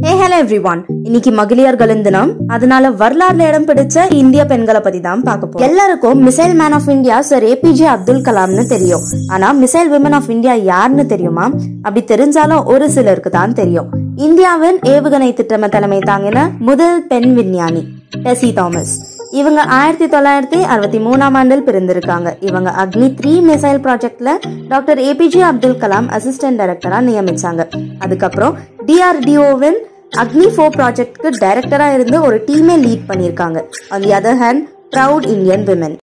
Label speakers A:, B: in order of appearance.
A: ஏ hello every one இன்னைக்கு மகளிர்கள் தினம் அதனால வரலாறுல இடம் பிடிச்ச இந்திய பெண்களை பத்தி தான் பார்க்க போறோம் எல்லாருக்கும் missile man of India sir APJ Abdul கலாம்னு தெரியும் ஆனா மிசைல் விமன் ஆஃப் இந்தியா யாருன்னு தெரியுமா அப்படி தெரிஞ்சாலும் ஒரு சிலருக்கு தான் தெரியும் இந்தியாவின் ஏவுகணை திட்டம தலைமை தாங்கின முதல் பெண் விஞ்ஞானி டெசி தாமஸ் இவங்க ஆயிரத்தி தொள்ளாயிரத்தி அறுபத்தி மூணாம் ஆண்டில் பிறந்திருக்காங்க இவங்க அக்னி த்ரீ மிசைல் ப்ராஜெக்ட்ல doctor APJ Abdul Kalam assistant டைரக்டரா நியமிச்சாங்க அதுக்கப்புறம் டிஆர்டிஓவின் அக்னி ஃபோர் ப்ராஜெக்ட்க்கு டைரக்டரா இருந்து ஒரு டீமே லீட் பண்ணியிருக்காங்க on the other hand proud Indian women